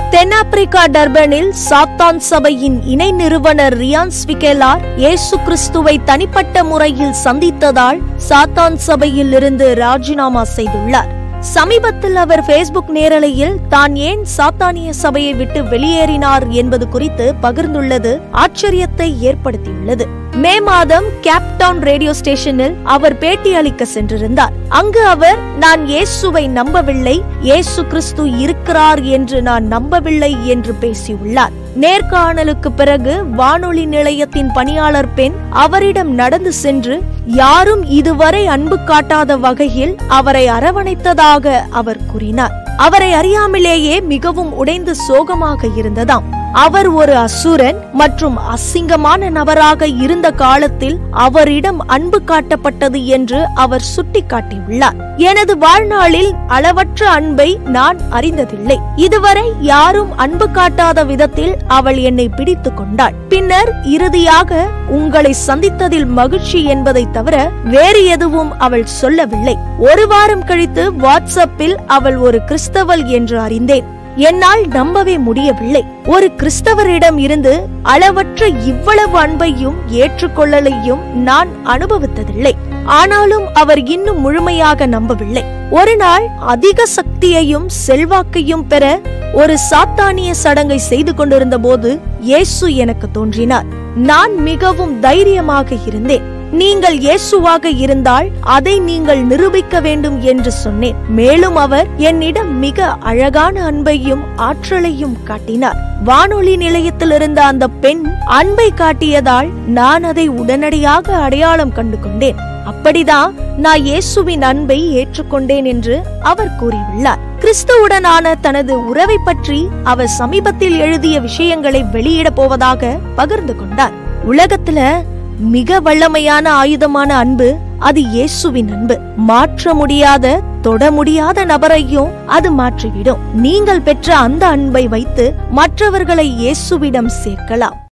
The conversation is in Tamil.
தென்னாப்பிரிக்கா டர்பனில் சாத்தான் சபையின் இணை நிறுவனர் ரியான் ஸ்விகேலார் இயேசு கிறிஸ்துவை தனிப்பட்ட முறையில் சந்தித்ததால் சாத்தான் சபையில் இருந்து ராஜினாமா செய்துள்ளார் சமீபத்தில் அவர் ஃபேஸ்புக் நேரலையில் தான் ஏன் சாத்தானிய சபையை விட்டு வெளியேறினார் என்பது குறித்து பகிர்ந்துள்ளது ஆச்சரியத்தை ஏற்படுத்தியுள்ளது மே மாதம் கேப்டவுன் ரேடியோ ஸ்டேஷனில் அவர் பேட்டி அளிக்க சென்றிருந்தார் அங்கு அவர் நான் இயேசுவை நம்பவில்லை இயேசு கிறிஸ்து இருக்கிறார் என்று நான் நம்பவில்லை என்று பேசியுள்ளார் நேர்காணலுக்கு பிறகு வானொலி நிலையத்தின் பணியாளர் பெண் அவரிடம் நடந்து சென்று யாரும் இதுவரை அன்பு காட்டாத வகையில் அவரை அரவணைத்ததாக அவர் கூறினார் அவரை அறியாமலேயே மிகவும் உடைந்து சோகமாக இருந்ததாம் அவர் ஒரு அசுரன் மற்றும் அசிங்கமான நபராக இருந்த காலத்தில் அவரிடம் அன்பு காட்டப்பட்டது என்று அவர் சுட்டிக்காட்டியுள்ளார் எனது வாழ்நாளில் அளவற்ற அன்பை நான் அறிந்ததில்லை இதுவரை யாரும் அன்பு காட்டாத விதத்தில் அவள் என்னை பிடித்து கொண்டாள் பின்னர் இறுதியாக உங்களை சந்தித்ததில் மகிழ்ச்சி என்பதை தவிர வேறு எதுவும் அவள் சொல்லவில்லை ஒரு வாரம் கழித்து வாட்ஸ்அப்பில் அவள் ஒரு கிறிஸ்தவள் என்று அறிந்தேன் என்னால் நம்பவே முடியவில்லை ஒரு கிறிஸ்தவரிடம் இருந்து அளவற்ற இவ்வளவு அன்பையும் ஏற்றுக்கொள்ளலையும் நான் அனுபவித்ததில்லை ஆனாலும் அவர் இன்னும் முழுமையாக நம்பவில்லை ஒரு நாள் அதிக சக்தியையும் செல்வாக்கையும் பெற ஒரு சாத்தானிய சடங்கை செய்து கொண்டிருந்த போது இயேசு எனக்கு தோன்றினார் நான் மிகவும் தைரியமாக இருந்தேன் நீங்கள் இயேசுவாக இருந்தால் அதை நீங்கள் நிரூபிக்க வேண்டும் என்று சொன்னேன் மேலும் அவர் என்னிடம் மிக அழகான அன்பையும் ஆற்றலையும் காட்டினார் வானொலி நிலையத்தில் இருந்த அந்த பெண் அன்பை காட்டியதால் நான் அதை உடனடியாக அடையாளம் கண்டு கொண்டேன் அப்படிதான் நான் இயேசுவின் அன்பை ஏற்றுக்கொண்டேன் என்று அவர் கூறியுள்ளார் கிறிஸ்துவுடனான தனது உறவை பற்றி அவர் சமீபத்தில் எழுதிய விஷயங்களை வெளியிட போவதாக பகிர்ந்து கொண்டார் உலகத்துல மிக வல்லமையான ஆயுதமான அன்பு அது இயேசுவின் அன்பு மாற்ற முடியாத தொட முடியாத நபரையும் அது மாற்றிவிடும் நீங்கள் பெற்ற அந்த அன்பை வைத்து மற்றவர்களை இயேசுவிடம் சேர்க்கலாம்